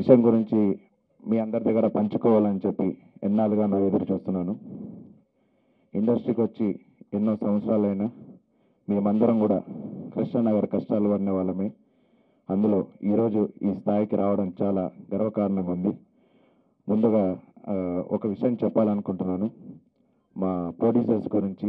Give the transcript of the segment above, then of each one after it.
విషయం గురించి మీ అందరి దగ్గర పంచుకోవాలని చెప్పి ఎన్నాళ్ళుగా నా ఎదురు చూస్తున్నాను ఇండస్ట్రీకి వచ్చి ఎన్నో సంవత్సరాలైనా మేమందరం కూడా కృష్ణనగర్ కష్టాలు పడిన వాళ్ళమే అందులో ఈరోజు ఈ స్థాయికి రావడం చాలా గర్వకారణంగా ఉంది ముందుగా ఆ, ఒక విషయం చెప్పాలనుకుంటున్నాను మా ప్రొడ్యూసర్స్ గురించి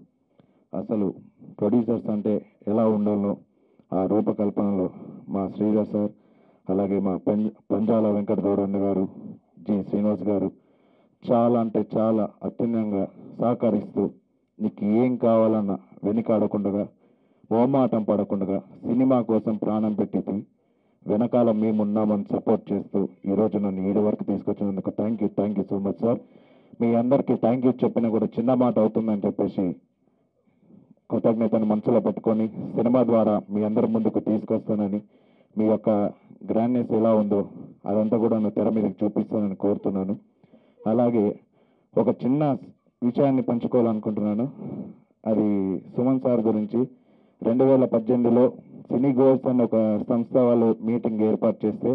అసలు ప్రొడ్యూసర్స్ అంటే ఎలా ఉండాలో ఆ రూపకల్పనలో మా శ్రీధర్ సార్ అలాగే మా పంజ పంజాల వెంకట గౌడన్న గారు జి శ్రీనివాస్ గారు చాలా అంటే చాలా అత్యున్నంగా సహకరిస్తూ నీకు ఏం కావాలన్నా వెనుకాడకుండా ఓమాటం పడకుండా సినిమా కోసం ప్రాణం పెట్టింది వెనకాల మేమున్నామని సపోర్ట్ చేస్తూ ఈరోజు నన్ను ఏడు వరకు తీసుకొచ్చినందుకు thank you thank you so much sir మీ అందరికీ థ్యాంక్ యూ చెప్పినా కూడా చిన్న మాట అవుతుందని చెప్పేసి కృతజ్ఞతను మనసులో పెట్టుకొని సినిమా ద్వారా మీ అందరి ముందుకు తీసుకొస్తానని మీ యొక్క గ్రాండ్నెస్ ఎలా ఉందో అదంతా కూడా నేను తెర మీదకి చూపిస్తానని కోరుతున్నాను అలాగే ఒక చిన్న విషయాన్ని పంచుకోవాలనుకుంటున్నాను అది సుమన్ సార్ గురించి రెండు వేల పద్దెనిమిదిలో సినీ గోల్స్ అని ఒక సంస్థ వాళ్ళు మీటింగ్ ఏర్పాటు చేస్తే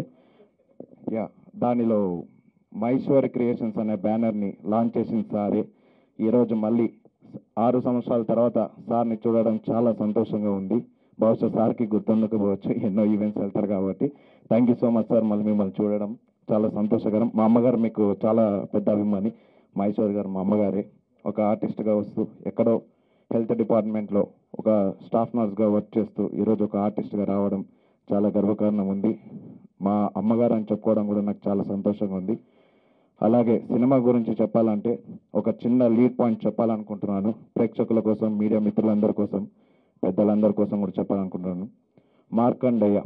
యా దానిలో మైశ్వరి క్రియేషన్స్ అనే బ్యానర్ని లాంచ్ చేసిన సారే ఈరోజు మళ్ళీ ఆరు సంవత్సరాల తర్వాత సార్ని చూడడం చాలా సంతోషంగా ఉంది బహుశా సార్కి గుర్తుండకపోవచ్చు ఎన్నో ఈవెంట్స్ వెళ్తారు కాబట్టి thank you so much sir మళ్ళీ మిమ్మల్ని చూడడం చాలా సంతోషకరం మా అమ్మగారు మీకు చాలా పెద్ద అభిమాని మహేశ్వర్ గారు మా అమ్మగారే ఒక ఆర్టిస్ట్గా వస్తూ ఎక్కడో హెల్త్ డిపార్ట్మెంట్లో ఒక స్టాఫ్ నర్స్గా వర్క్ చేస్తూ ఈరోజు ఒక ఆర్టిస్ట్గా రావడం చాలా గర్వకారణం ఉంది మా అమ్మగారు అని చెప్పుకోవడం కూడా నాకు చాలా సంతోషంగా ఉంది అలాగే సినిమా గురించి చెప్పాలంటే ఒక చిన్న లీడ్ పాయింట్ చెప్పాలనుకుంటున్నాను ప్రేక్షకుల కోసం మీడియా మిత్రులందరి కోసం పెద్దలందరి కోసం కూడా చెప్పాలనుకుంటున్నాను మార్కండయ్య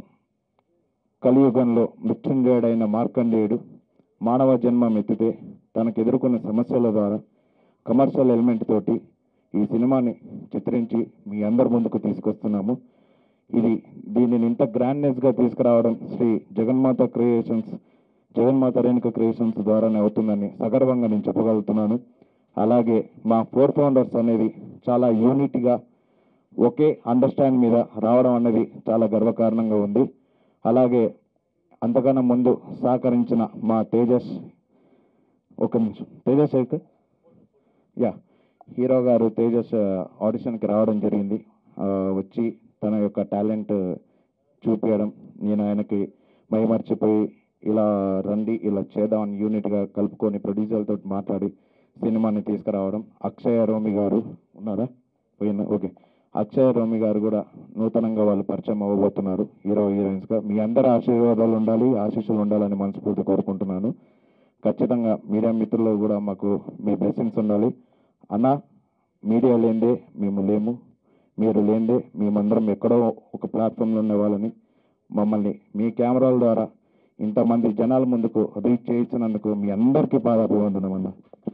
కలియుగంలో మృత్యుంజయుడైన మార్కండేయుడు మానవ జన్మం ఎత్తితే తనకు ఎదుర్కొన్న సమస్యల ద్వారా కమర్షియల్ ఎలిమెంట్ తోటి ఈ సినిమాని చిత్రించి మీ అందరి ముందుకు తీసుకొస్తున్నాము ఇది దీనిని ఇంత గ్రాండ్నెస్గా తీసుకురావడం శ్రీ జగన్మాత క్రియేషన్స్ జగన్మాత రేణుక క్రియేషన్స్ ద్వారానే అవుతుందని సగర్వంగా నేను చెప్పగలుగుతున్నాను అలాగే మా ఫోర్ ఫౌండర్స్ అనేది చాలా యూనిట్గా ఒకే అండర్స్టాండ్ మీద రావడం అనేది చాలా గర్వకారణంగా ఉంది అలాగే అంతకన్నా ముందు సహకరించిన మా తేజస్ ఒక నిమిషం తేజస్ అయితే యా హీరో గారు తేజస్ ఆడిషన్కి రావడం జరిగింది ఆ, వచ్చి తన యొక్క టాలెంట్ చూపించడం నేను ఆయనకి మైమర్చిపోయి ఇలా రండి ఇలా చేద్దామని యూనిట్గా కలుపుకొని ప్రొడ్యూసర్లతో మాట్లాడి సినిమాని తీసుకురావడం అక్షయ రోమి గారు ఉన్నారా పోయిన ఓకే అక్షయ రోమి గారు కూడా నూతనంగా వాళ్ళు పరిచయం అవ్వబోతున్నారు హీరో హీరోయిన్స్గా మీ అందరి ఆశీర్వాదాలు ఉండాలి ఆశీస్సులు ఉండాలని మనస్ఫూర్తి కోరుకుంటున్నాను ఖచ్చితంగా మీడియా మిత్రులు కూడా మాకు మీ బ్లెస్సింగ్స్ ఉండాలి అన్న మీడియా లేనిదే మేము లేము మీరు లేనిదే మేమందరం ఎక్కడో ఒక ప్లాట్ఫామ్లో ఉన్న వాళ్ళని మమ్మల్ని మీ కెమెరాల ద్వారా ఇంతమంది జనాల ముందుకు రీచ్ చేయించినందుకు మీ అందరికీ పాదాభివందనం అన్న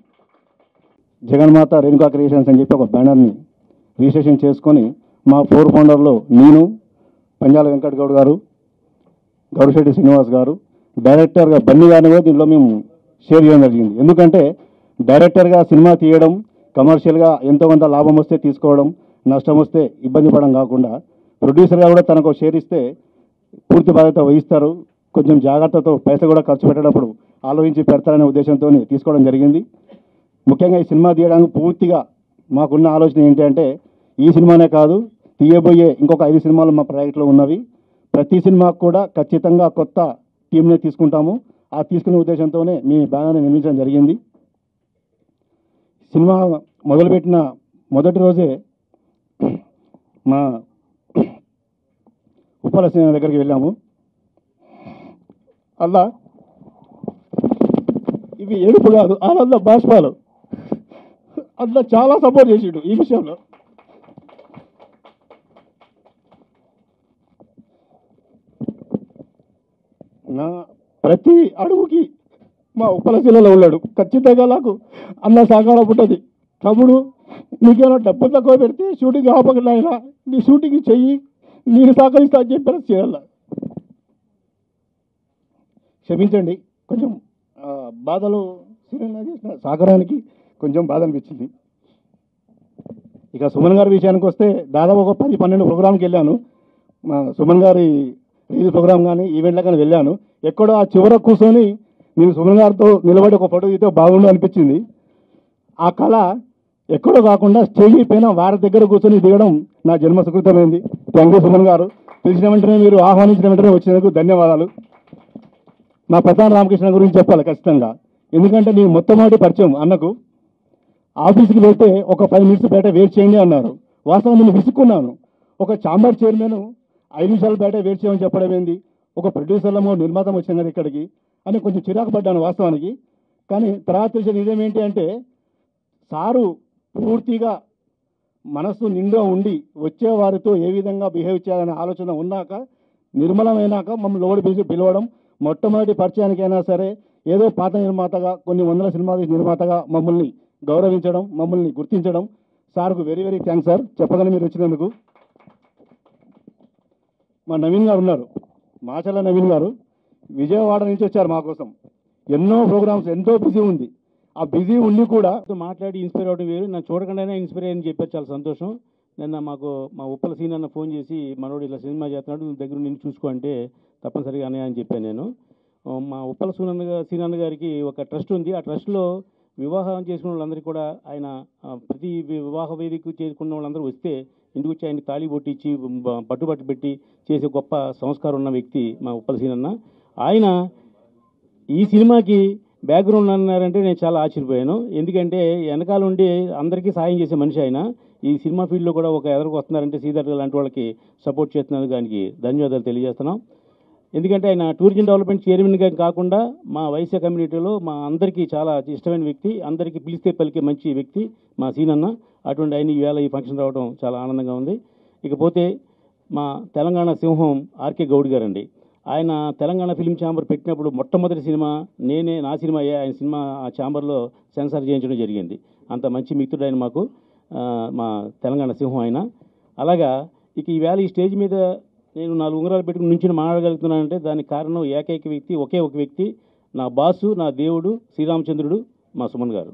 జగన్మాత రేణుకా క్రియేషన్స్ అని చెప్పి ఒక బ్యానర్ని రిజిస్ట్రేషన్ చేసుకొని మా ఫోర్ ఫౌండర్లో నేను పంజాల వెంకట్ గౌడ్ గారు గౌరిశెట్టి శ్రీనివాస్ గారు డైరెక్టర్గా బన్నీ గారిని కూడా దీంట్లో మేము షేర్ చేయడం జరిగింది ఎందుకంటే డైరెక్టర్గా సినిమా తీయడం కమర్షియల్గా ఎంతో కొంత లాభం వస్తే తీసుకోవడం నష్టం వస్తే ఇబ్బంది పడడం కాకుండా ప్రొడ్యూసర్గా కూడా తనకు షేర్ ఇస్తే పూర్తి బాధ్యత వహిస్తారు కొంచెం జాగ్రత్తతో పైసలు కూడా ఖర్చు పెట్టేటప్పుడు ఆలోచించి పెడతారనే ఉద్దేశంతో తీసుకోవడం జరిగింది ముఖ్యంగా ఈ సినిమా తీయడానికి పూర్తిగా మాకున్న ఆలోచన ఏంటంటే ఈ సినిమానే కాదు తీయబోయే ఇంకొక ఐదు సినిమాలు మా ప్రాజెక్ట్లో ఉన్నవి ప్రతి సినిమాకు కూడా ఖచ్చితంగా కొత్త టీంని తీసుకుంటాము ఆ తీసుకునే ఉద్దేశంతోనే మీ బ్యానర్ని నిర్మించడం జరిగింది సినిమా మొదలుపెట్టిన మొదటి రోజే మా ఉప్పల సినిమా దగ్గరికి వెళ్ళాము అలా ఇవి ఏడుపు కాదు ఆనంద బాష్పాలు అట్లా చాలా సపోర్ట్ చేసిండు ఈ విషయంలో నా ప్రతి అడుగుకి మా ఉప్పల శిలలో ఉన్నాడు ఖచ్చితంగా నాకు అన్న సహకారం ఉంటుంది తమ్ముడు నీకేమైనా డబ్బు తక్కువ పెడితే షూటింగ్ ఆపకుండా అయినా నీ షూటింగ్ చెయ్యి నేను సహకరిస్తా అని చెప్పి చేయాల క్షమించండి కొంచెం ఆ, బాధలు సినిమా చేసిన సహకారానికి కొంచెం బాధ అనిపించింది ఇక సుమన్ గారి విషయానికి వస్తే దాదాపు ఒక పది పన్నెండు ప్రోగ్రామ్కి వెళ్ళాను మా సుమన్ గారి రిలీజ్ ప్రోగ్రామ్ కానీ ఈవెంట్లో కానీ వెళ్ళాను ఎక్కడో ఆ చివర కూర్చొని నేను సుమన్ గారితో నిలబడి ఒక ఫోటో తీస్తే బాగుండు అనిపించింది ఆ కళ ఎక్కడో కాకుండా స్టేజ్ పైన వారి దగ్గర కూర్చొని దిగడం నా జన్మ సుకృతమైంది థ్యాంక్ యూ సుమన్ గారు పిలిచిన వెంటనే మీరు ఆహ్వానించిన వెంటనే వచ్చినందుకు ధన్యవాదాలు మా ప్రధాన రామకృష్ణ గురించి చెప్పాలి ఖచ్చితంగా ఎందుకంటే నేను మొట్టమొదటి పరిచయం అన్నకు ఆఫీస్కి వెళ్తే ఒక ఫైవ్ మినిట్స్ బయట వెయిట్ చేయండి అన్నారు వాస్తవం నేను విసుక్కున్నాను ఒక చాంబర్ చైర్మన్ ఐదు నిమిషాలు బయట వెయిట్ చేయమని చెప్పడం ఏంది ఒక ప్రొడ్యూసర్లమో నిర్మాతం వచ్చింది కదా ఇక్కడికి అని కొంచెం చిరాకు పడ్డాను వాస్తవానికి కానీ తర్వాత తెలిసిన నిజం ఏంటి అంటే సారు పూర్తిగా మనస్సు నిండా ఉండి వచ్చే వారితో ఏ విధంగా బిహేవ్ చేయాలనే ఆలోచన ఉన్నాక నిర్మలమైనాక మమ్మల్ని లోబడి పిలిచి పిలవడం మొట్టమొదటి పరిచయానికైనా సరే ఏదో పాత నిర్మాతగా కొన్ని వందల సినిమాల నిర్మాతగా మమ్మల్ని గౌరవించడం మమ్మల్ని గుర్తించడం సార్కు వెరీ వెరీ థ్యాంక్స్ సార్ చెప్పగానే మీరు వచ్చినందుకు మా నవీన్ గారు ఉన్నారు మాచల నవీన్ గారు విజయవాడ నుంచి వచ్చారు మా కోసం ఎన్నో ప్రోగ్రామ్స్ ఎంతో బిజీ ఉంది ఆ బిజీ ఉండి కూడా తో మాట్లాడి ఇన్స్పైర్ అవడం వేరు నన్ను చూడకుండానే ఇన్స్పైర్ అయ్యని చెప్పారు చాలా సంతోషం నిన్న మాకు మా ఉప్పల సీన్ అన్న ఫోన్ చేసి మనోడు ఇలా సినిమా చేస్తున్నాడు నువ్వు దగ్గర నిన్ను చూసుకో అంటే తప్పనిసరిగా అనే అని చెప్పాను నేను ఆ, మా ఉప్పల సూనన్న గా- సీనన్న గారికి ఒక ట్రస్ట్ ఉంది ఆ ట్రస్ట్లో వివాహం చేసుకున్న వాళ్ళందరికీ కూడా ఆయన ఆ, ప్రతి వి- వివాహ వేదిక చేసుకున్న వాళ్ళందరూ వస్తే ఇంటికి వచ్చి ఆయన తాళి బొట్టిచ్చి బ- పట్టుబట్టు పెట్టి చేసే గొప్ప సంస్కారం ఉన్న వ్యక్తి మా ఉప్పల సీనన్న ఆయన ఈ సినిమాకి బ్యాక్గ్రౌండ్ అన్నారంటే నేను చాలా ఆశ్చర్యపోయాను ఎందుకంటే వెనకాల ఉండి అందరికీ సాయం చేసే మనిషి ఆయన ఈ సినిమా ఫీల్డ్లో కూడా ఒక ఎదరికి వస్తున్నారంటే శ్రీధర్ లాంటి వాళ్ళకి సపోర్ట్ చేస్తున్నందుకు దానికి ధన్యవాదాలు తెలియజేస్తున్నాం ఎందుకంటే ఆయన టూరిజం డెవలప్మెంట్ చైర్మన్గా కాకుండా మా వైశ్య కమ్యూనిటీలో మా అందరికీ చాలా ఇష్టమైన వ్యక్తి అందరికీ పిలిస్తే పలికే మంచి వ్యక్తి మా సీనన్న అటువంటి ఆయన ఈవేళ ఈ ఫంక్షన్ రావడం చాలా ఆనందంగా ఉంది ఇకపోతే మా తెలంగాణ సింహం ఆర్కే గౌడ్ గారండి ఆయన తెలంగాణ ఫిల్మ్ ఛాంబర్ పెట్టినప్పుడు మొట్టమొదటి సినిమా నేనే నా సినిమా ఆయన సినిమా ఆ ఛాంబర్లో సెన్సార్ చేయించడం జరిగింది అంత మంచి మిత్రుడు ఆయన మాకు ఆ, మా తెలంగాణ సింహం ఆయన అలాగా ఇక ఈవేళ ఈ స్టేజ్ మీద నేను నాలుగు ఉంగరాలు పెట్టుకుని నుంచి మాట్లాడగలుగుతున్నానంటే దానికి కారణం ఏకైక వ్యక్తి ఒకే ఒక వ్యక్తి నా బాసు నా దేవుడు శ్రీరామచంద్రుడు మా సుమన్ గారు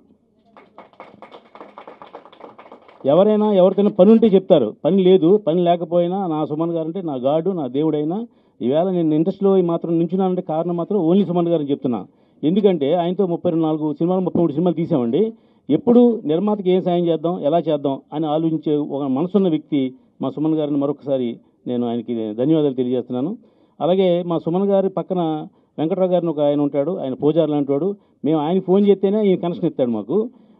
ఎవరైనా ఎవరితోనైనా పని ఉంటే చెప్తారు పని లేదు పని లేకపోయినా నా సుమన్ గారు అంటే నా గాడు నా దేవుడైనా ఈవేళ నేను ఇండస్ట్రీలో మాత్రం నుంచున్నానంటే కారణం మాత్రం ఓన్లీ సుమన్ గారు అని చెప్తున్నా ఎందుకంటే ఆయనతో ముప్పై రెండు నాలుగు సినిమాలు ముప్పై మూడు సినిమాలు తీసామండి ఎప్పుడు నిర్మాతకి ఏం సాయం చేద్దాం ఎలా చేద్దాం అని ఆలోచించే ఒక మనసున్న వ్యక్తి మా సుమన్ గారిని మరొకసారి నేను ఆయనకి ధన్యవాదాలు తెలియజేస్తున్నాను అలాగే మా సుమన్ గారి పక్కన వెంకట్రావు గారిని ఒక ఆయన ఉంటాడు ఆయన పూజారి లాంటి వాడు మేము ఆయన ఫోన్ చేస్తేనే ఈయన కనెక్షన్ ఇస్తాడు మాకు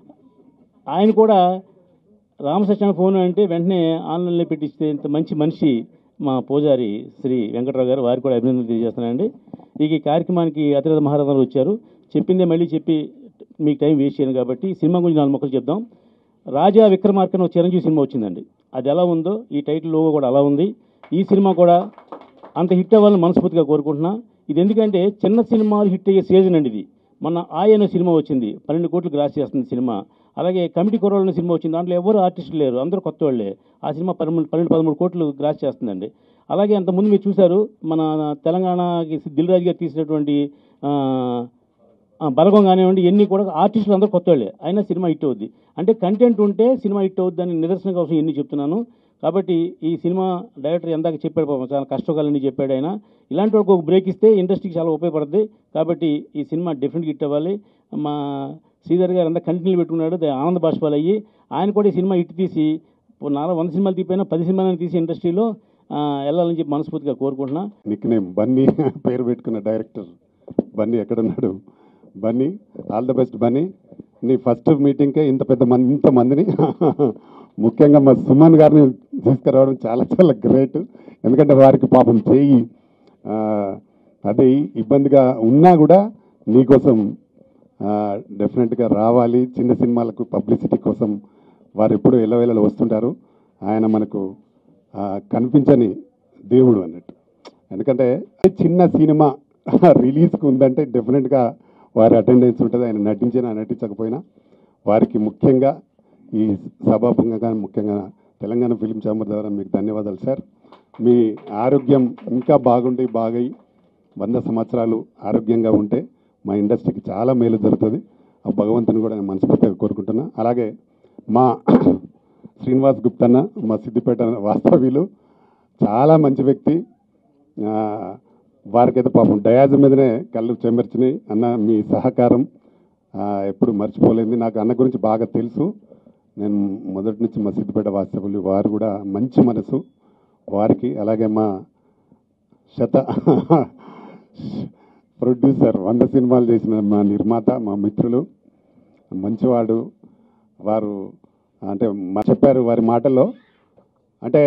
ఆయన కూడా రామసత్యం ఫోన్ అంటే వెంటనే ఆన్లైన్లో పెట్టిస్తే ఇంత మంచి మనిషి మా పూజారి శ్రీ వెంకట్రావు గారు వారికి కూడా అభినందనలు తెలియజేస్తున్నానండి ఇక ఈ కార్యక్రమానికి అతిరథ మహారాజులు వచ్చారు చెప్పిందే మళ్ళీ చెప్పి మీకు టైం వేస్ట్ చేయను కాబట్టి సినిమా గురించి నాలుగు మొక్కలు చెప్దాం రాజా విక్రమార్క అని ఒక చిరంజీవి సినిమా వచ్చిందండి అది ఎలా ఉందో ఈ టైటిల్ లోగో కూడా అలా ఉంది ఈ సినిమా కూడా అంత హిట్ అవ్వాలని మనస్ఫూర్తిగా కోరుకుంటున్నా ఇది ఎందుకంటే చిన్న సినిమాలు హిట్ అయ్యే సీజన్ అండి ఇది మొన్న ఆయన సినిమా వచ్చింది పన్నెండు కోట్లు గ్రాస్ చేస్తుంది సినిమా అలాగే కమిటీ కుర్రోళ్ళ సినిమా వచ్చింది దాంట్లో ఎవరు ఆర్టిస్టులు లేరు అందరూ కొత్త వాళ్ళే ఆ సినిమా పన్నెండు పన్నెండు పదమూడు కోట్లు గ్రాస్ చేస్తుందండి అలాగే అంతకుముందు మీరు చూశారు మన తెలంగాణకి దిల్ రాజు గారు తీసినటువంటి ఆ, ఆ, బలగం కానివ్వండి ఇవన్నీ కూడా ఆర్టిస్టులు అందరూ కొత్త వాళ్ళే అయినా సినిమా హిట్ అవుద్ది అంటే కంటెంట్ ఉంటే సినిమా హిట్ అవుద్ది అని నిదర్శనం కోసం ఎన్ని చెప్తున్నాను కాబట్టి ఈ సినిమా డైరెక్టర్ ఎందాక చెప్పాడు పాపం చాలా కష్టకాలని చెప్పాడు ఆయన ఇలాంటి వాళ్ళకి ఒక బ్రేక్ ఇస్తే ఇండస్ట్రీకి చాలా ఉపయోగపడుతుంది కాబట్టి ఈ సినిమా డెఫినెట్గా హిట్ అవ్వాలి మా శ్రీధర్ గారు అంతా కంటిన్యూ పెట్టుకున్నాడు దా- ఆనంద బాష్పాలు అయ్యి ఆయన కూడా ఈ సినిమా హిట్ తీసి ఇప్పుడు నాలుగు వంద సినిమాలు తీపోయినా పది సినిమాలను తీసి ఇండస్ట్రీలో ఆ, వెళ్ళాలని చెప్పి మనస్ఫూర్తిగా కోరుకుంటున్నా నిక్ నేమ్ బన్నీ పేరు పెట్టుకున్న డైరెక్టర్ బన్నీ ఎక్కడున్నాడు Bunny all the best Bunny నీ ఫస్ట్ మీటింగ్కే ఇంత పెద్ద మంది ఇంత మందిని ముఖ్యంగా మా సుమన్ గారిని తీసుకురావడం చాలా చాలా గ్రేట్ ఎందుకంటే వారికి పాపం చేయి ఆ, అది ఇబ్బందిగా ఉన్నా కూడా నీకోసం డెఫినెట్గా రావాలి చిన్న సినిమాలకు పబ్లిసిటీ కోసం వారు ఎప్పుడూ ఎల్లవేళలు వస్తుంటారు ఆయన మనకు ఆ, కనిపించని దేవుడు అన్నట్టు ఎందుకంటే చిన్న సినిమా రిలీజ్కి ఉందంటే డెఫినెట్గా వారి అటెండెన్స్ ఉంటుంది ఆయన నటించినా నటించకపోయినా వారికి ముఖ్యంగా ఈ సభాభంగా ముఖ్యంగా తెలంగాణ ఫిలిం ఛాంబర్ ద్వారా మీకు ధన్యవాదాలు సార్ మీ ఆరోగ్యం ఇంకా బాగుండి బాగై వంద సంవత్సరాలు ఆరోగ్యంగా ఉంటే మా ఇండస్ట్రీకి చాలా మేలు జరుగుతుంది ఆ భగవంతుని కూడా నేను మనస్ఫూర్తిగా కోరుకుంటున్నా అలాగే మా శ్రీనివాస్ గుప్తన్న మా సిద్దిపేట వాస్తవ్యులు చాలా మంచి వ్యక్తి ఆ, వారికైతే పాపం డయాజ్ మీదనే కళ్ళు చెమర్చినాయి అన్న మీ సహకారం ఆ, ఎప్పుడు మర్చిపోలేదు నాకు అన్న గురించి బాగా తెలుసు నేను మొదటి నుంచి మా సిద్దిపేట వాస్తవులు వారు కూడా మంచి మనసు వారికి అలాగే మా శత ప్రొడ్యూసర్ వంద సినిమాలు చేసిన మా నిర్మాత మా మిత్రులు మంచివాడు వారు అంటే మ- చెప్పారు వారి మాటల్లో అంటే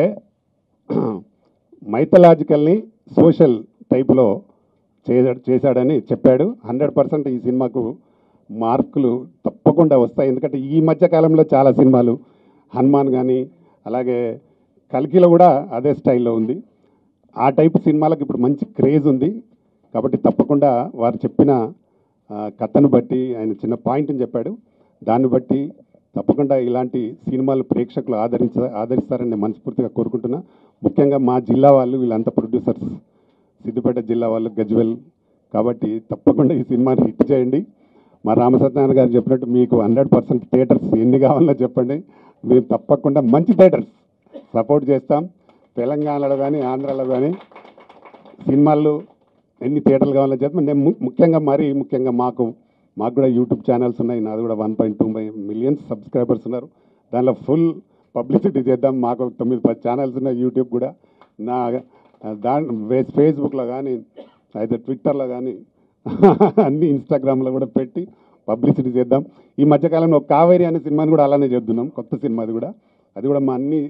మైథలాజికల్ని సోషల్ టైప్లో చేశాడు చేశాడని చెప్పాడు హండ్రెడ్ పర్సెంట్ ఈ సినిమాకు మార్కులు తప్పకుండా వస్తాయి ఎందుకంటే ఈ మధ్య కాలంలో చాలా సినిమాలు హనుమాన్ కానీ అలాగే కల్కిలో కూడా అదే స్టైల్లో ఉంది ఆ టైప్ సినిమాలకు ఇప్పుడు మంచి క్రేజ్ ఉంది కాబట్టి తప్పకుండా వారు చెప్పిన ఆ, కథను బట్టి ఆయన చిన్న పాయింట్ని చెప్పాడు దాన్ని బట్టి తప్పకుండా ఇలాంటి సినిమాలు ప్రేక్షకులు ఆదరించ ఆదరిస్తారని నేను మనస్ఫూర్తిగా కోరుకుంటున్నా ముఖ్యంగా మా జిల్లా వాళ్ళు వీళ్ళంతా ప్రొడ్యూసర్స్ సిద్దిపేట జిల్లా వాళ్ళు గజ్వెల్ కాబట్టి తప్పకుండా ఈ సినిమాని హిట్ చేయండి మా రామసత్యనారాయణ గారు చెప్పినట్టు మీకు హండ్రెడ్ పర్సెంట్ థియేటర్స్ ఎన్ని కావాలో చెప్పండి మేము తప్పకుండా మంచి థియేటర్స్ సపోర్ట్ చేస్తాం తెలంగాణలో కానీ ఆంధ్రాలో కానీ సినిమాల్లో ఎన్ని థియేటర్లు కావాలో చెప్పి నేను ము- ముఖ్యంగా మరీ ముఖ్యంగా మాకు మాకు కూడా యూట్యూబ్ ఛానల్స్ ఉన్నాయి నాది కూడా one point two millions subscribers ఉన్నారు దానిలో ఫుల్ పబ్లిసిటీ చేద్దాం మాకు ఒక తొమ్మిది పది ఛానల్స్ ఉన్నాయి యూట్యూబ్ కూడా నా దాని ఫేస్బుక్లో కానీ అయితే ట్విట్టర్లో కానీ అన్ని ఇన్స్టాగ్రామ్లో కూడా పెట్టి పబ్లిసిటీ చేద్దాం ఈ మధ్యకాలంలో ఒక కావేరి అనే సినిమాని కూడా అలానే చేద్దాం కొత్త సినిమా అది కూడా అది కూడా మా అన్ని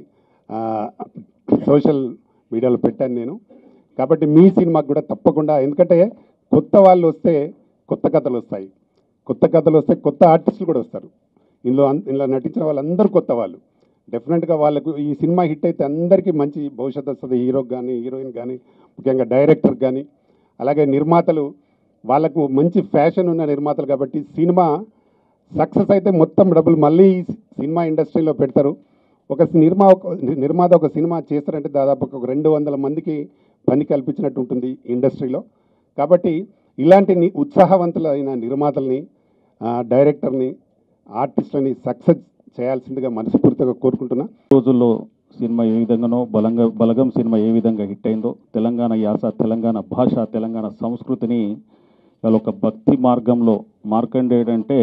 సోషల్ మీడియాలో పెట్టాను నేను కాబట్టి మీ సినిమాకు కూడా తప్పకుండా ఎందుకంటే కొత్త వాళ్ళు వస్తే కొత్త కథలు వస్తాయి కొత్త కథలు వస్తే కొత్త ఆర్టిస్టులు కూడా వస్తారు ఇందులో అన్- ఇందులో నటించిన వాళ్ళందరూ కొత్త వాళ్ళు డెఫినెట్గా వాళ్ళకు ఈ సినిమా హిట్ అయితే అందరికీ మంచి భవిష్యత్తు వస్తుంది హీరోకి కానీ హీరోయిన్ కానీ ముఖ్యంగా డైరెక్టర్ కానీ అలాగే నిర్మాతలు వాళ్ళకు మంచి ఫ్యాషన్ ఉన్న నిర్మాతలు కాబట్టి సినిమా సక్సెస్ అయితే మొత్తం డబ్బులు మళ్ళీ ఈ సినిమా ఇండస్ట్రీలో పెడతారు ఒక నిర్మా ఒక- నిర్మాత ఒక సినిమా చేస్తారంటే దాదాపు ఒక రెండు వందల మందికి పని కల్పించినట్టు ఉంటుంది ఇండస్ట్రీలో కాబట్టి ఇలాంటి ని- ఉత్సాహవంతులైన నిర్మాతల్ని ఆ, డైరెక్టర్ని ఆర్టిస్టులని సక్సెస్ చేయాల్సిందిగా మనస్ఫూర్తిగా కోరుకుంటున్నా రోజుల్లో సినిమా ఏ విధంగానో బలంగా బలగం సినిమా ఏ విధంగా హిట్ అయిందో తెలంగాణ యాస తెలంగాణ భాష తెలంగాణ సంస్కృతిని ఇవాళ ఒక భక్తి మార్గంలో మార్కండేయుడు అంటే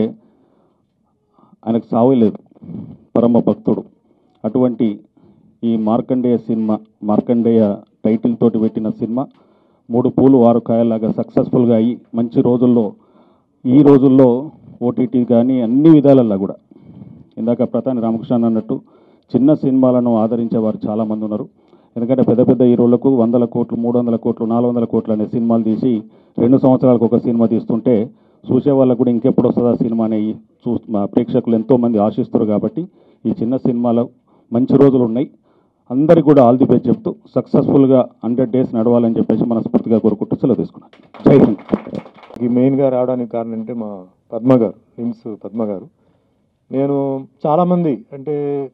ఆయనకు సావే లేదు పరమ భక్తుడు అటువంటి ఈ మార్కండేయ సినిమా మార్కండేయ టైటిల్ తోటి పెట్టిన సినిమా మూడు పూలు వారు కాయలాగా సక్సెస్ఫుల్గా అయ్యి మంచి రోజుల్లో ఈ రోజుల్లో ఓటీటీ కానీ అన్ని విధాలల్లో కూడా ఇందాక ప్రధాని రామకృష్ణ అన్నట్టు చిన్న సినిమాలను ఆదరించే వారు చాలామంది ఉన్నారు ఎందుకంటే పెద్ద పెద్ద హీరోలకు వందల కోట్లు మూడు వందల కోట్లు నాలుగు వందల కోట్లు అనే సినిమాలు తీసి రెండు సంవత్సరాలకు ఒక సినిమా తీస్తుంటే చూసే వాళ్ళకు కూడా ఇంకెప్పుడు వస్తుందా సినిమా అనే ఈ చూ మా ప్రేక్షకులు ఎంతోమంది ఆశిస్తారు కాబట్టి ఈ చిన్న సినిమాలో మంచి రోజులు ఉన్నాయి అందరికి కూడా ఆల్ ది బెస్ట్ చెప్తూ సక్సెస్ఫుల్గా హండ్రెడ్ డేస్ నడవాలని చెప్పేసి మనస్ఫూర్తిగా కోరుకుంటూ సెలవు తీసుకున్నాను జై హింద్ ఈ మెయిన్గా రావడానికి కారణం అంటే మా పద్మ గారు నిమ్స్ పద్మ గారు నేను చాలామంది అంటే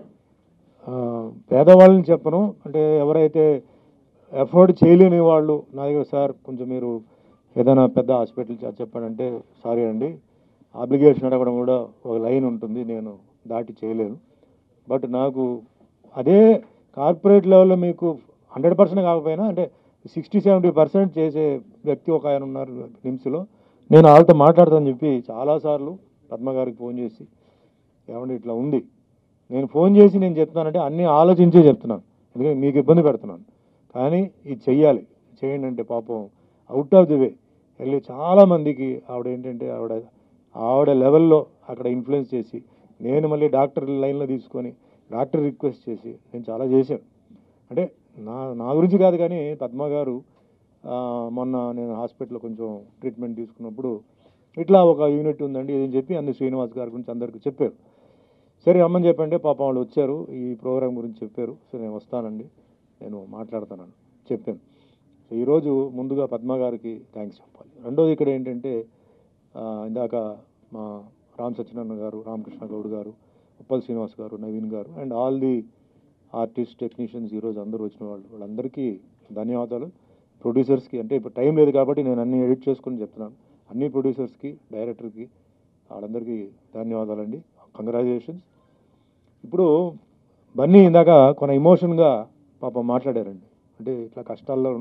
ఆ, పేదవాళ్ళని చెప్పను అంటే ఎవరైతే ఎఫోర్డ్ చేయలేని వాళ్ళు నా దగ్గర సార్ కొంచెం మీరు ఏదైనా పెద్ద హాస్పిటల్ చ- చెప్పాడంటే సారీ అండి అప్లికేషన్ అడగడం కూడా ఒక లైన్ ఉంటుంది నేను దాటి చేయలేను బట్ నాకు అదే కార్పొరేట్ లెవెల్లో మీకు హండ్రెడ్ పర్సెంట్ కాకపోయినా అంటే సిక్స్టీ సెవెంటీ పర్సెంట్ చేసే వ్యక్తి ఒక ఆయన ఉన్నారు నిమ్స్లో నేను వాళ్ళతో మాట్లాడతానని చెప్పి చాలాసార్లు పద్మ గారికి ఫోన్ చేసి ఏమండి ఇట్లా ఉంది నేను ఫోన్ చేసి నేను చెప్తున్నానంటే అన్నీ ఆలోచించే చెప్తున్నాను ఎందుకంటే మీకు ఇబ్బంది పెడుతున్నాను కానీ ఇది చెయ్యాలి చేయండి అంటే పాపం అవుట్ ఆఫ్ ది వే వెళ్ళి చాలామందికి ఆవిడ ఏంటంటే ఆవిడ ఆవిడ లెవెల్లో అక్కడ ఇన్ఫ్లుయెన్స్ చేసి నేను మళ్ళీ డాక్టర్ లైన్లో తీసుకొని డాక్టర్ రిక్వెస్ట్ చేసి నేను చాలా చేశాను అంటే నా నా గురించి కాదు కానీ పద్మ గారు ఆ, మొన్న నేను హాస్పిటల్లో కొంచెం ట్రీట్మెంట్ తీసుకున్నప్పుడు ఇట్లా ఒక యూనిట్ ఉందండి ఇదని చెప్పి అందు శ్రీనివాస్ గారి గురించి అందరికీ చెప్పారు సరే అమ్మని చెప్పండి పాపం వాళ్ళు వచ్చారు ఈ ప్రోగ్రామ్ గురించి చెప్పారు సరే నేను వస్తానండి నేను మాట్లాడతానని చెప్పాను సో ఈరోజు ముందుగా పద్మ గారికి థ్యాంక్స్ చెప్పాలి రెండోది ఇక్కడ ఏంటంటే ఆ, ఇందాక మా రామ్ సత్యనారాయణ గారు రామకృష్ణ గౌడ్ గారు Uppal Srinivas garu Naveen garu and all the artist technicians ఈరోజు అందరూ వచ్చిన వాళ్ళు వాళ్ళందరికీ ధన్యవాదాలు ప్రొడ్యూసర్స్కి అంటే ఇప్పుడు టైం లేదు కాబట్టి నేను అన్ని ఎడిట్ చేసుకుని చెప్తున్నాను అన్ని ప్రొడ్యూసర్స్కి డైరెక్టర్కి వాళ్ళందరికీ ధన్యవాదాలండి కంగ్రాచులేషన్స్ ఇప్పుడు బన్నీ ఇందాక కొన ఇమోషన్గా పాపం మాట్లాడారండి అంటే ఇట్లా కష్టాల్లో ఉన్న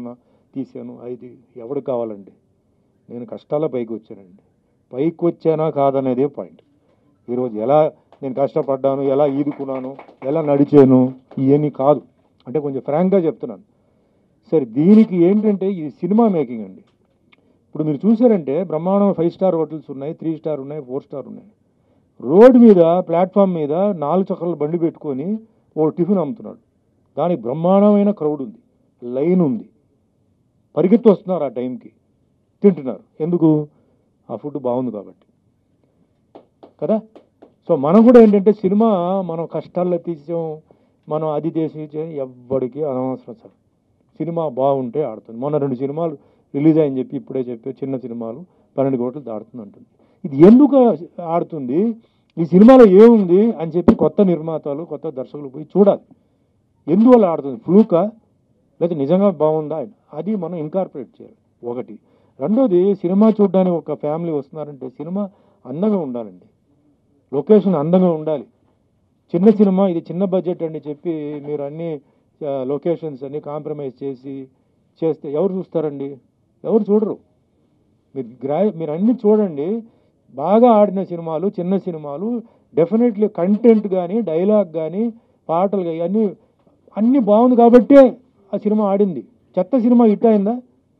తీశాను అది ఎవడు కావాలండి నేను కష్టాల పైకి వచ్చానండి పైకి వచ్చానా కాదనేదే పాయింట్ ఈరోజు ఎలా నేను కష్టపడ్డాను ఎలా ఈదుకున్నాను ఎలా నడిచాను ఇవన్నీ కాదు అంటే కొంచెం ఫ్రాంక్గా చెప్తున్నాను సరే దీనికి ఏంటంటే ఇది సినిమా మేకింగ్ అండి ఇప్పుడు మీరు చూసారంటే బ్రహ్మాండం ఫైవ్ స్టార్ హోటల్స్ ఉన్నాయి త్రీ స్టార్ ఉన్నాయి ఫోర్ స్టార్ ఉన్నాయి రోడ్డు మీద ప్లాట్ఫామ్ మీద నాలుగు చక్రాల బండి పెట్టుకొని ఓ టిఫిన్ అమ్ముతున్నాడు దానికి బ్రహ్మాండమైన క్రౌడ్ ఉంది లైన్ ఉంది పరిగెత్తి వస్తున్నారు ఆ టైంకి తింటున్నారు ఎందుకు ఆ ఫుడ్ బాగుంది కాబట్టి కదా సో మనం కూడా ఏంటంటే సినిమా మనం కష్టాల్లో తీసాం మనం అది చేసి ఎవ్వడికి అనవసరం సార్ సినిమా బాగుంటే ఆడుతుంది మొన్న రెండు సినిమాలు రిలీజ్ అయ్యని చెప్పి ఇప్పుడే చెప్పి చిన్న సినిమాలు పన్నెండు కోట్లు దాడుతుంది అంటుంది ఇది ఎందుకు ఆడుతుంది ఈ సినిమాలో ఏముంది అని చెప్పి కొత్త నిర్మాతలు కొత్త దర్శకులు పోయి చూడాలి ఎందువల్ల ఆడుతుంది ఫ్లూకా లేదా నిజంగా బాగుందా అని అది మనం ఇన్కార్పొరేట్ చేయాలి ఒకటి రెండోది సినిమా చూడడానికి ఒక ఫ్యామిలీ వస్తున్నారంటే సినిమా అందంగా ఉండాలండి లొకేషన్ అందంగా ఉండాలి చిన్న సినిమా ఇది చిన్న బడ్జెట్ అని చెప్పి మీరు అన్ని లొకేషన్స్ అన్ని కాంప్రమైజ్ చేసి చేస్తే ఎవరు చూస్తారండి ఎవరు చూడరు మీరు గ్రా మీరు అన్ని చూడండి బాగా ఆడిన సినిమాలు చిన్న సినిమాలు డెఫినెట్లీ కంటెంట్ కానీ డైలాగ్ కానీ పాటలు కానీ అన్నీ అన్నీ బాగుంది కాబట్టే ఆ సినిమా ఆడింది చెత్త సినిమా హిట్ అయిందా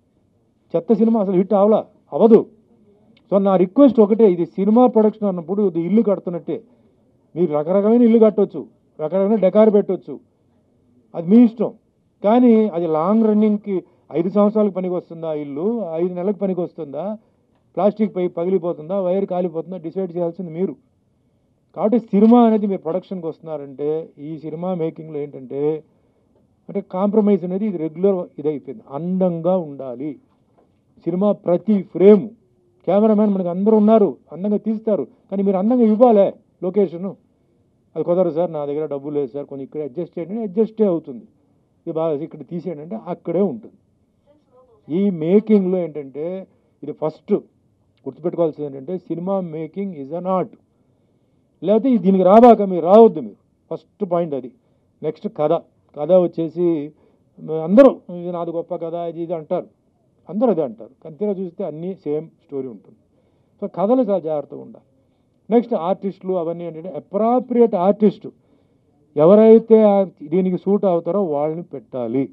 చెత్త సినిమా అసలు హిట్ అవలా అవదు సో నా రిక్వెస్ట్ ఒకటే ఇది సినిమా ప్రొడక్షన్ అన్నప్పుడు ఇది ఇల్లు కడుతున్నట్టే మీరు రకరకమైన ఇల్లు కట్టవచ్చు రకరకమైన డెకార్ పెట్టవచ్చు అది మీ ఇష్టం కానీ అది లాంగ్ రన్నింగ్కి ఐదు సంవత్సరాలకు పనికి వస్తుందా ఇల్లు ఐదు నెలలకు పనికి వస్తుందా ప్లాస్టిక్ పై పగిలిపోతుందా వైర్ కాలిపోతుందా డిసైడ్ చేయాల్సింది మీరు కాబట్టి సినిమా అనేది మీరు ప్రొడక్షన్కి వస్తున్నారంటే ఈ సినిమా మేకింగ్లో ఏంటంటే అంటే కాంప్రమైజ్ అనేది ఇది రెగ్యులర్ ఇది అయిపోయింది అందంగా ఉండాలి సినిమా ప్రతి ఫ్రేమ్ కెమెరామ్యాన్ మనకి అందరూ ఉన్నారు అందంగా తీస్తారు కానీ మీరు అందంగా ఇవ్వాలే లొకేషను అది కుదరదు సార్ నా దగ్గర డబ్బులు లేదు సార్ కొంచెం ఇక్కడ అడ్జస్ట్ చేయండి అడ్జస్టే అవుతుంది ఇది బాగా ఇక్కడ తీసేయండి అంటే అక్కడే ఉంటుంది ఈ మేకింగ్లో ఏంటంటే ఇది ఫస్ట్ గుర్తుపెట్టుకోవాల్సింది ఏంటంటే cinema making is an art లేకపోతే ఇది దీనికి రాబాక మీరు రావద్దు మీరు ఫస్ట్ పాయింట్ అది నెక్స్ట్ కథ కథ వచ్చేసి మ- అందరూ ఇది నాది గొప్ప కథ ఇది ఇది అంటారు అందరూ అదే అంటారు కానీ తీరా చూస్తే అన్నీ సేమ్ స్టోరీ ఉంటుంది సో కథలు చాలా జాగ్రత్తగా ఉండాలి నెక్స్ట్ ఆర్టిస్టులు అవన్నీ ఏంటంటే అప్రాప్రియేట్ ఆర్టిస్టు ఎవరైతే ఆ- దీనికి సూట్ అవుతారో వాళ్ళని పెట్టాలి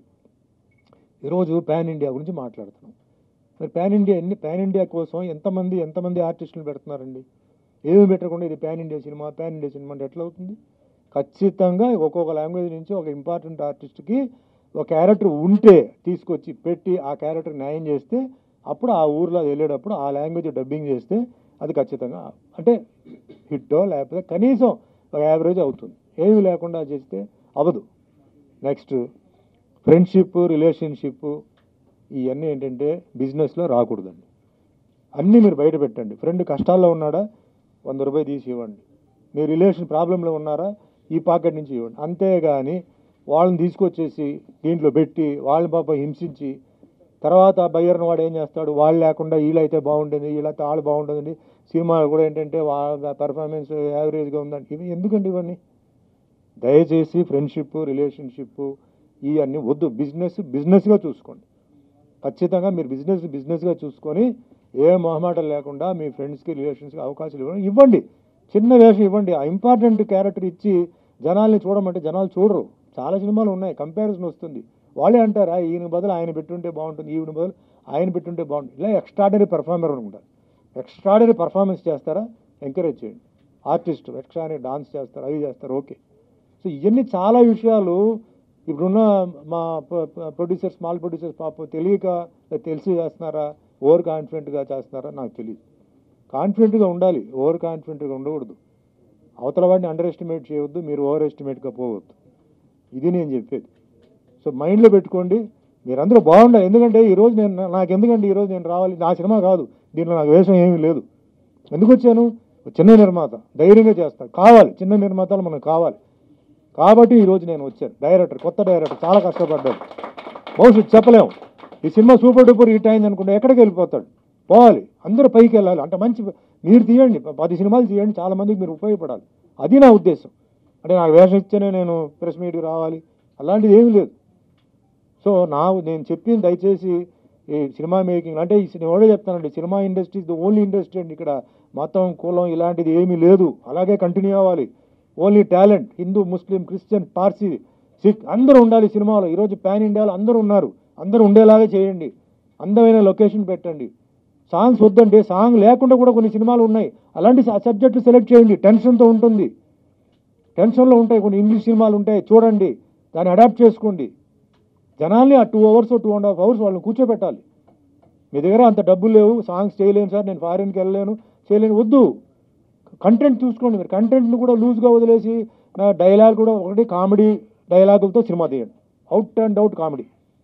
ఈరోజు పాన్ ఇండియా గురించి మాట్లాడుతున్నాం మరి పాన్ ఇండియా ఎన్ని పాన్ ఇండియా కోసం ఎంతమంది ఎంతమంది ఆర్టిస్టులు పెడుతున్నారండి ఏమి పెట్టకుండా ఇది pan India cinema pan India cinema అంటే ఎట్లా అవుతుంది ఖచ్చితంగా ఒక్కొక్క లాంగ్వేజ్ నుంచి ఒక ఇంపార్టెంట్ ఆర్టిస్ట్కి ఒక క్యారెక్టర్ ఉంటే తీసుకొచ్చి పెట్టి ఆ క్యారెక్టర్ న్యాయం చేస్తే అప్పుడు ఆ ఊర్లో అది వెళ్ళేటప్పుడు ఆ లాంగ్వేజ్ డబ్బింగ్ చేస్తే అది ఖచ్చితంగా అంటే హిట్టో లేకపోతే కనీసం ఒక యావరేజ్ అవుతుంది ఏమీ లేకుండా చేస్తే అవ్వదు నెక్స్ట్ ఫ్రెండ్షిప్ రిలేషన్షిప్ ఇవన్నీ ఏంటంటే బిజినెస్లో రాకూడదండి అన్నీ మీరు బయట పెట్టండి ఫ్రెండ్ కష్టాల్లో ఉన్నాడా వంద రూపాయలు తీసి ఇవ్వండి మీ రిలేషన్ ప్రాబ్లంలో ఉన్నారా ఈ పాకెట్ నుంచి ఇవ్వండి అంతేగాని వాళ్ళని తీసుకొచ్చేసి దీంట్లో పెట్టి వాళ్ళని పాప హింసించి తర్వాత బయ్యర్ని వాడు ఏం చేస్తాడు వాళ్ళు లేకుండా వీళ్ళైతే బాగుంటుంది వీళ్ళైతే వాళ్ళు బాగుంటుంది సినిమా కూడా ఏంటంటే వాళ్ళ పెర్ఫార్మెన్స్ యావరేజ్గా ఉందంటే ఇవి ఎందుకండి ఇవన్నీ దయచేసి ఫ్రెండ్షిప్ రిలేషన్షిప్ ఇవన్నీ వద్దు బిజినెస్ బిజినెస్గా చూసుకోండి ఖచ్చితంగా మీరు బిజినెస్ బిజినెస్గా చూసుకొని ఏ మొహమాటం లేకుండా మీ ఫ్రెండ్స్కి రిలేషన్స్కి అవకాశాలు ఇవ్వండి ఇవ్వండి చిన్న వేషం ఇవ్వండి ఆ ఇంపార్టెంట్ క్యారెక్టర్ ఇచ్చి జనాల్ని చూడమంటే జనాలు చూడరు చాలా సినిమాలు ఉన్నాయి కంపారిజన్ వస్తుంది వాళ్ళే అంటారా ఈయన బదులు ఆయన పెట్టుంటే బాగుంటుంది ఈయన బదులు ఆయన పెట్టుంటే బాగుంటుంది ఇలా ఎక్స్ట్రాడనరీ పెర్ఫార్మర్ అనుకుంటారు ఎక్స్ట్రాడనరీ పర్ఫార్మెన్స్ చేస్తారా ఎంకరేజ్ చేయండి ఆర్టిస్ట్ ఎక్స్ట్రాడనరీ డాన్స్ చేస్తారు అవి చేస్తారు ఓకే సో ఇవన్నీ చాలా విషయాలు ఇప్పుడున్న మా ప్రొడ్యూసర్స్ స్మాల్ ప్రొడ్యూసర్స్ పాపం తెలియక లేదా తెలిసి చేస్తున్నారా ఓవర్ కాన్ఫిడెంట్గా చేస్తున్నారా నాకు తెలియదు కాన్ఫిడెంట్గా ఉండాలి ఓవర్ కాన్ఫిడెంట్గా ఉండకూడదు అవతల వాడిని అండర్ ఎస్టిమేట్ చేయవద్దు మీరు ఓవర్ ఎస్టిమేట్గా పోవద్దు ఇది నేను చెప్పేది సో మైండ్లో పెట్టుకోండి మీరందరూ బాగుండాలి ఎందుకంటే ఈరోజు నేను నాకు ఎందుకంటే ఈరోజు నేను రావాలి నా సినిమా కాదు దీంట్లో నాకు వేషం ఏమీ లేదు ఎందుకు వచ్చాను ఒక చిన్న నిర్మాత ధైర్యంగా చేస్తాను కావాలి చిన్న నిర్మాతలు మనకు కావాలి కాబట్టి ఈరోజు నేను వచ్చాను డైరెక్టర్ కొత్త డైరెక్టర్ చాలా కష్టపడ్డాడు భవిష్యత్తు చెప్పలేము ఈ సినిమా సూపర్ డూపర్ హిట్ అయింది అనుకుంటే ఎక్కడికి వెళ్ళిపోతాడు పోవాలి అందరూ పైకి వెళ్ళాలి అంటే మంచి మీరు తీయండి పది సినిమాలు తీయండి చాలా మందికి మీరు ఉపయోగపడాలి అది నా ఉద్దేశం అంటే నాకు వేషం ఇస్తేనే నేను ప్రెస్ మీట్కి రావాలి అలాంటిది ఏమీ లేదు సో నా నేను చెప్పింది దయచేసి ఈ సినిమా మేకింగ్ అంటే ఈ సినిమా ఎవడో చెప్తానండి cinema industry the only industry అండి ఇక్కడ మతం కులం ఇలాంటిది ఏమీ లేదు అలాగే కంటిన్యూ అవ్వాలి only talent Hindu Muslim Christian Parsi Sikh అందరూ ఉండాలి సినిమాలో ఈరోజు పాన్ ఇండియాలో అందరూ ఉన్నారు అందరూ ఉండేలాగా చేయండి అందమైన లొకేషన్ పెట్టండి సాంగ్స్ వద్దండి సాంగ్ లేకుండా కూడా కొన్ని సినిమాలు ఉన్నాయి అలాంటి సబ్జెక్టులు సెలెక్ట్ చేయండి టెన్షన్తో ఉంటుంది టెన్షన్లో ఉంటాయి కొన్ని ఇంగ్లీష్ సినిమాలు ఉంటాయి చూడండి దాన్ని అడాప్ట్ చేసుకోండి జనాల్ని ఆ two hours two and half hours వాళ్ళని కూర్చోబెట్టాలి మీ దగ్గర అంత డబ్బులు లేవు సాంగ్స్ చేయలేను సార్ నేను ఫారిన్కి వెళ్ళలేను చేయలేను వద్దు కంటెంట్ చూసుకోండి మీరు కంటెంట్ని కూడా లూజ్గా వదిలేసి నా డైలాగ్ కూడా ఒకటి కామెడీ డైలాగులతో సినిమా తీయండి out and out comedy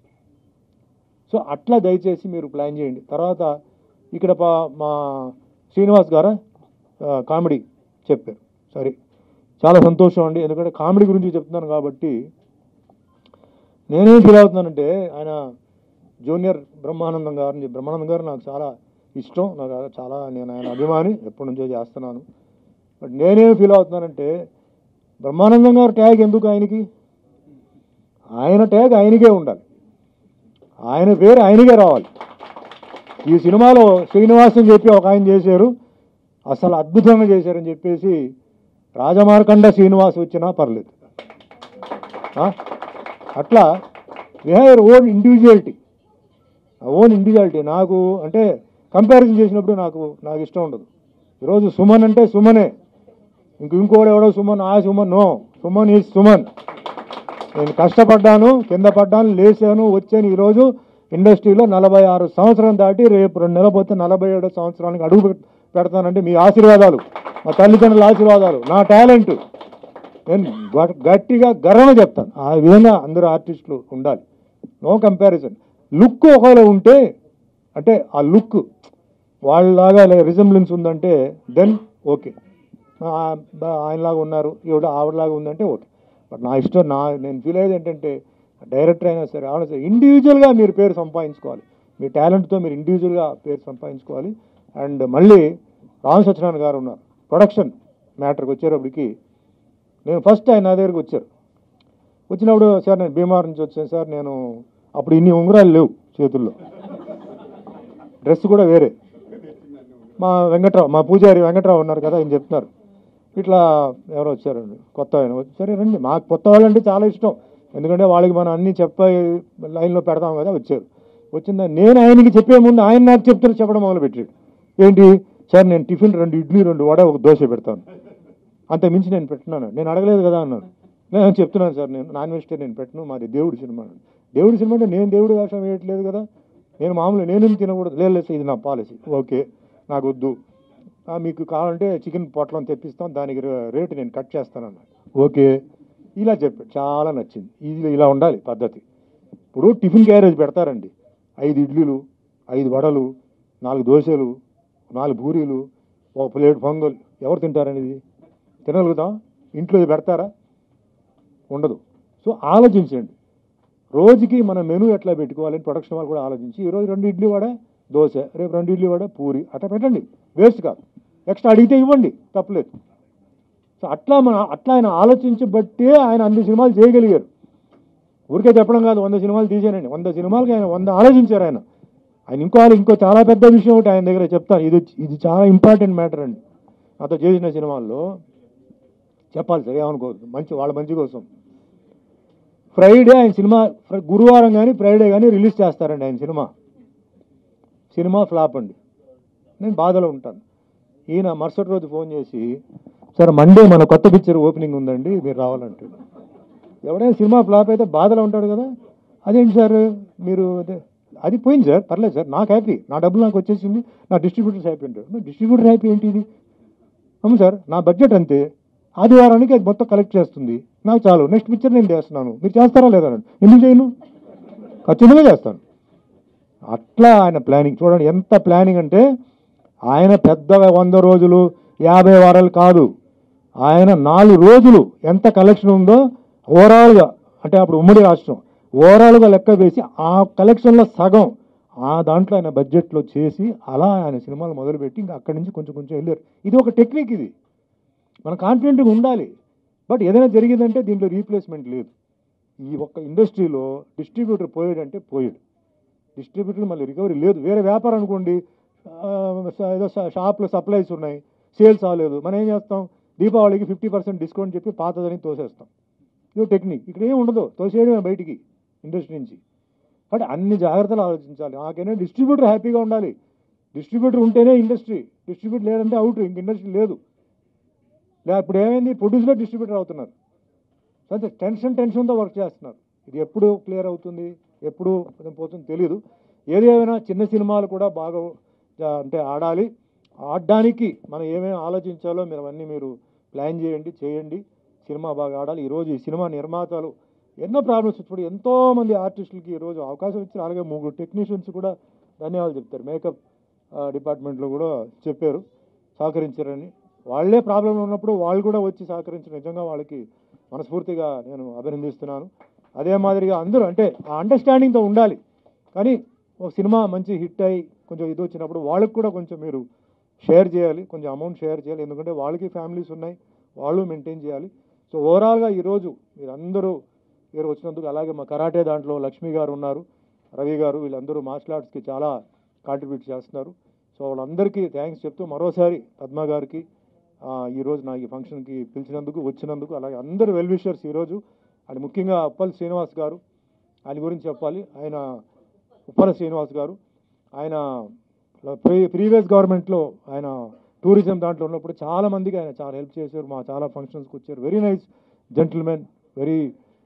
so అట్లా దయచేసి మీరు ప్లాన్ చేయండి తర్వాత ఇక్కడ పా- మా శ్రీనివాస్ గారు కామెడీ చెప్పారు సరే చాలా సంతోషం అండి ఎందుకంటే కామెడీ గురించి చెప్తున్నాను కాబట్టి నేనేం ఫీల్ అవుతున్నానంటే ఆయన జూనియర్ బ్రహ్మానందం గారిని బ్రహ్మానందం గారు నాకు చాలా ఇష్టం నాకు చాలా నేను ఆయన అభిమాని ఎప్పటి నుంచో చేస్తున్నాను బట్ నేనేం ఫీల్ అవుతున్నానంటే బ్రహ్మానందం గారు ట్యాగ్ ఎందుకు ఆయనకి ఆయన ట్యాగ్ ఆయనకే ఉండాలి ఆయన పేరు ఆయనకే రావాలి ఈ సినిమాలో శ్రీనివాస్ అని చెప్పి ఒక ఆయన చేశారు అసలు అద్భుతంగా చేశారని చెప్పేసి రాజమార్కండ శ్రీనివాస్ వచ్చినా పర్లేదు ఆ? అట్లా we have own individuality own individuality నాకు అంటే కంపారిజన్ చేసినప్పుడు నాకు నాకు ఇష్టం ఉండదు ఈరోజు సుమన్ అంటే సుమనే ఇంక ఇంకోడు ఎవడో సుమన్ ఆ సుమన్ నో సుమన్ ఈజ్ సుమన్ నేను కష్టపడ్డాను కింద పడ్డాను లేచాను వచ్చాను ఈరోజు ఇండస్ట్రీలో నలభై ఆరు సంవత్సరం దాటి రేపు రెండు నెలలు పోతే నలభై ఏడో సంవత్సరానికి అడుగు పెట్- పెడతానంటే మీ ఆశీర్వాదాలు మా తల్లిదండ్రుల ఆశీర్వాదాలు నా టాలెంట్ నేను గ- గట్టిగా గర్వం చెప్తాను ఆ విధంగా అందరూ ఆర్టిస్టులు ఉండాలి నో కంపారిజన్ లుక్ ఒకవేళ ఉంటే అంటే ఆ లుక్ వాళ్ళలాగా రిజంబ్లెన్స్ ఉందంటే దెన్ ఓకే ఆయనలాగా ఉన్నారు ఈవిడ ఆవిడలాగా ఉందంటే ఓకే బట్ నా ఇష్టం నా నేను ఫీల్ అయ్యేది ఏంటంటే డైరెక్టర్ అయినా సరే ఆవిడ సరే ఇండివిజువల్గా మీరు పేరు సంపాదించుకోవాలి మీ టాలెంట్తో మీరు ఇండివిజువల్గా పేరు సంపాదించుకోవాలి అండ్ మళ్ళీ రామ్ సత్యనారాయణ గారు ఉన్నారు ప్రొడక్షన్ మ్యాటర్కి వచ్చేటప్పటికి నేను ఫస్ట్ ఆయన నా దగ్గరికి వచ్చారు వచ్చినప్పుడు సార్ నేను బీమార్ నుంచి వచ్చాను సార్ నేను అప్పుడు ఇన్ని ఉంగరాలు లేవు చేతుల్లో డ్రెస్ కూడా వేరే మా వెంకట్రావు మా పూజారి వెంకట్రావు ఉన్నారు కదా ఆయన చెప్తున్నారు ఇట్లా ఎవరో వచ్చారండి కొత్త ఆయన వచ్చి, సరే రండి మాకు కొత్త వాళ్ళంటే చాలా ఇష్టం ఎందుకంటే వాళ్ళకి మనం అన్నీ చెప్ప లైన్లో పెడతాం కదా వచ్చారు వచ్చిందా నేను ఆయనకి చెప్పే ముందు ఆయన నాకు చెప్తారు చెప్పడం మొదలు పెట్టాడు ఏంటి సార్ నేను టిఫిన్ రెండు ఇడ్లీ రెండు వడ ఒక దోశ పెడతాను అంత మించి నేను పెట్టినాను నేను అడగలేదు కదా అన్నాను నేను చెప్తున్నాను సార్ నేను నాన్ వెజిటేరియన్ పెట్టను మాది దేవుడి సినిమా అన్నాడు. దేవుడి సినిమా అంటే నేను దేవుడి వేషం వేయట్లేదు కదా నేను మామూలు నేను తినకూడదు లేదు లేదు సార్, ఇది నా పాలసీ ఓకే నాకు వద్దు ఆ, మీకు కావాలంటే చికెన్ పొట్లం తెప్పిస్తాం దానికి రే- రేటు నేను కట్ చేస్తాను అన్నాడు ఓకే ఇలా చెప్పాడు చాలా నచ్చింది ఇది ఇలా ఉండాలి పద్ధతి ఇప్పుడు టిఫిన్ క్యారేజ్ పెడతారండి ఐదు ఇడ్లీలు ఐదు వడలు నాలుగు దోశలు నాలుగు పూరీలు ఒక ప్లేట్ పొంగల్ ఎవరు తింటారనేది తినగలుగుతాం ఇంట్లో ఇది పెడతారా ఉండదు సో ఆలోచించండి రోజుకి మన మెనూ ఎట్లా పెట్టుకోవాలని ప్రొడక్షన్ వాళ్ళు కూడా ఆలోచించి ఈరోజు రెండు ఇడ్లీ వడ దోశ రేపు రెండు ఇడ్లీ వడ పూరి అట్లా పెట్టండి వేస్ట్ కాదు ఎక్స్ట్రా అడిగితే ఇవ్వండి తప్పలేదు సో అట్లా మన అట్లా ఆయన ఆలోచించబట్టే ఆయన అన్ని సినిమాలు చేయగలిగారు ఊరికే చెప్పడం కాదు వంద సినిమాలు తీసానండి వంద సినిమాలకి ఆయన వంద ఆలోచించారు ఆయన ఆయన ఇంకో ఇంకో చాలా పెద్ద విషయం ఒకటి ఆయన దగ్గర చెప్తాను ఇది ఇది చాలా ఇంపార్టెంట్ మ్యాటర్ అండి నాతో చేసిన సినిమాల్లో చెప్పాలి సరే ఏమనుకోవద్దు మంచి వాళ్ళ మంచి కోసం ఫ్రైడే ఆయన సినిమా ఫ్ర- గురువారం కానీ ఫ్రైడే కానీ రిలీజ్ చేస్తారండి ఆయన సినిమా సినిమా ఫ్లాప్ అండి నేను బాధలో ఉంటాను ఈయన మరుసటి రోజు ఫోన్ చేసి సార్ మండే మన కొత్త పిక్చర్ ఓపెనింగ్ ఉందండి మీరు రావాలంటే ఎవడైనా సినిమా ఫ్లాప్ అయితే బాధలో ఉంటాడు కదా అదేంటి సార్ మీరు అదే అది పోయింది సార్ పర్లేదు సార్ నాకు హ్యాపీ నా డబ్బులు నాకు వచ్చేసింది నా డిస్ట్రిబ్యూటర్స్ హ్యాపీ అంటారు డిస్ట్రిబ్యూటర్ హ్యాపీ ఏంటి ఇది అవును సార్ నా బడ్జెట్ అంతే ఆదివారానికి అది మొత్తం కలెక్ట్ చేస్తుంది నాకు చాలు నెక్స్ట్ పిక్చర్ నేను చేస్తున్నాను మీరు చేస్తారా లేదా అన్నాడు ఎందుకు చేయను ఖచ్చితంగా చేస్తాను అట్లా ఆయన ప్లానింగ్ చూడండి ఎంత ప్లానింగ్ అంటే ఆయన పెద్దగా వంద రోజులు యాభై వారాలు కాదు ఆయన నాలుగు రోజులు ఎంత కలెక్షన్ ఉందో ఓవరాల్గా అంటే అప్పుడు ఉమ్మడి రాష్ట్రం ఓవరాల్గా లెక్క వేసి ఆ కలెక్షన్లో సగం ఆ దాంట్లో ఆయన బడ్జెట్లో చేసి అలా ఆయన సినిమాలు మొదలుపెట్టి ఇంకా అక్కడి నుంచి కొంచెం కొంచెం వెళ్ళారు ఇది ఒక టెక్నిక్ ఇది మన కాన్ఫిడెంట్గా ఉండాలి బట్ ఏదైనా జరిగిందంటే దీంట్లో రీప్లేస్మెంట్ లేదు ఈ ఒక్క ఇండస్ట్రీలో డిస్ట్రిబ్యూటర్ పోయాడంటే పోయాడు డిస్ట్రిబ్యూటర్ మళ్ళీ రికవరీ లేదు వేరే వ్యాపారం అనుకోండి ఆ, స- ఏదో షా- షాప్లో సప్లైస్ ఉన్నాయి సేల్స్ అవ్వలేదు మనం ఏం చేస్తాం దీపావళికి ఫిఫ్టీ పర్సెంట్ డిస్కౌంట్ చెప్పి పాతదని తోసేస్తాం ఇది టెక్నిక్ ఇక్కడ ఏం ఉండదు తోసేయడమే బయటికి ఇండస్ట్రీ నుంచి కాబట్టి అన్ని జాగ్రత్తలు ఆలోచించాలి నాకైనా డిస్ట్రిబ్యూటర్ హ్యాపీగా ఉండాలి డిస్ట్రిబ్యూటర్ ఉంటేనే ఇండస్ట్రీ డిస్ట్రిబ్యూటర్ లేదంటే అవుట్ ఇంక ఇండస్ట్రీ లేదు లే ఇప్పుడు ఏమైంది ప్రొడ్యూసర్ డిస్ట్రిబ్యూటర్ అవుతున్నారు అంతే టెన్షన్ టెన్షన్తో వర్క్ చేస్తున్నారు ఇది ఎప్పుడు క్లియర్ అవుతుంది ఎప్పుడు పోతుంది తెలియదు ఏది ఏమైనా చిన్న సినిమాలు కూడా బాగా జా- అంటే ఆడాలి ఆడడానికి మనం ఏమేమి ఆలోచించాలో మీరు అవన్నీ మీరు ప్లాన్ చేయండి చేయండి సినిమా బాగా ఆడాలి ఈరోజు ఈ సినిమా నిర్మాతలు ఎన్నో ప్రాబ్లమ్స్ ఇప్పుడు ఎంతోమంది ఆర్టిస్టులకి ఈరోజు అవకాశం ఇచ్చారు అలాగే ముగ్గురు టెక్నీషియన్స్ కూడా ధన్యవాదాలు చెప్తారు మేకప్ డిపార్ట్మెంట్లో కూడా చెప్పారు సహకరించారని వాళ్ళే ప్రాబ్లంలో ఉన్నప్పుడు వాళ్ళు కూడా వచ్చి సహకరించారు నిజంగా వాళ్ళకి మనస్ఫూర్తిగా నేను అభినందిస్తున్నాను అదే మాదిరిగా అందరూ అంటే ఆ అండర్స్టాండింగ్తో ఉండాలి కానీ ఒక సినిమా మంచి హిట్ అయ్యి కొంచెం ఇది వచ్చినప్పుడు వాళ్ళకి కూడా కొంచెం మీరు షేర్ చేయాలి కొంచెం అమౌంట్ షేర్ చేయాలి ఎందుకంటే వాళ్ళకి ఫ్యామిలీస్ ఉన్నాయి వాళ్ళు మెయింటైన్ చేయాలి సో ఓవరాల్గా ఈరోజు మీరు అందరూ ఇక్కడ వచ్చినందుకు అలాగే మా కరాటే దాంట్లో లక్ష్మి గారు ఉన్నారు రవి గారు వీళ్ళందరూ మార్షల్ ఆర్ట్స్కి చాలా కాంట్రిబ్యూట్ చేస్తున్నారు సో వాళ్ళందరికీ థ్యాంక్స్ చెప్తూ మరోసారి పద్మ గారికి ఆ, ఈరోజు నా ఈ ఫంక్షన్కి పిలిచినందుకు వచ్చినందుకు అలాగే అందరు వెల్ విషర్స్ ఈరోజు అండ్ ముఖ్యంగా అప్పల్ శ్రీనివాస్ గారు ఆయన గురించి చెప్పాలి ఆయన ఉప్పల శ్రీనివాస్ గారు ఆయన ప్రీ ప్రీవియస్ గవర్నమెంట్లో ఆయన టూరిజం దాంట్లో ఉన్నప్పుడు చాలా మందికి ఆయన చాలా హెల్ప్ చేశారు మా చాలా ఫంక్షన్స్కి వచ్చారు వెరీ నైస్ జెంటిల్మెన్ వెరీ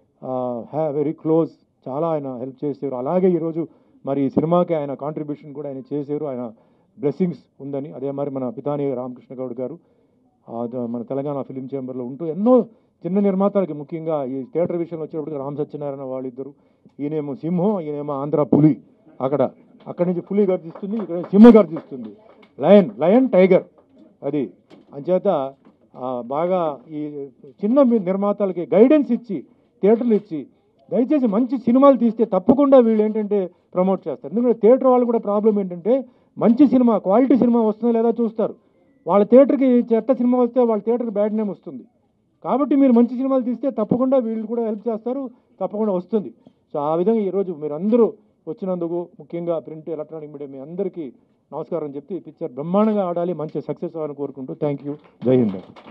హ్యా వెరీ క్లోజ్ చాలా ఆయన హెల్ప్ చేశారు అలాగే ఈరోజు మరి ఈ సినిమాకి ఆయన కాంట్రిబ్యూషన్ కూడా ఆయన చేశారు ఆయన బ్లెస్సింగ్స్ ఉందని అదే మరి మన పితాని రామకృష్ణ గౌడ్ గారు ఆ, ద- మన తెలంగాణ ఫిలిం చేంబర్లో ఉంటూ ఎన్నో చిన్న నిర్మాతలకి ముఖ్యంగా ఈ థియేటర్ విషయంలో వచ్చేటప్పుడు రామ్ సత్యనారాయణ వాళ్ళిద్దరు ఈయనేమో సింహం ఈయనేమో ఆంధ్ర పులి అక్కడ అక్కడి నుంచి పులి గర్జిస్తుంది ఇక్కడ సింహం గర్జిస్తుంది లయన్ లయన్ టైగర్ అది అంచేత ఆ, బాగా ఈ చిన్న మీ- నిర్మాతలకి గైడెన్స్ ఇచ్చి థియేటర్లు ఇచ్చి దయచేసి మంచి సినిమాలు తీస్తే తప్పకుండా వీళ్ళు ఏంటంటే ప్రమోట్ చేస్తారు ఎందుకంటే థియేటర్ వాళ్ళు కూడా ప్రాబ్లం ఏంటంటే మంచి సినిమా క్వాలిటీ సినిమా వస్తుందో లేదా చూస్తారు వాళ్ళ థియేటర్కి చెత్త సినిమా వస్తే వాళ్ళ థియేటర్కి బ్యాడ్ నేమ్ వస్తుంది కాబట్టి మీరు మంచి సినిమాలు తీస్తే తప్పకుండా వీళ్ళు కూడా హెల్ప్ చేస్తారు తప్పకుండా వస్తుంది సో ఆ విధంగా ఈరోజు మీరు అందరూ వచ్చినందుకు ముఖ్యంగా ప్రింట్ ఎలక్ట్రానిక్ మీడియా మీ అందరికీ నమస్కారం చెప్తే ఈ పిక్చర్ బ్రహ్మాండంగా ఆడాలి మంచి సక్సెస్ అవ్వాలని కోరుకుంటూ థ్యాంక్ యూ జై హింద్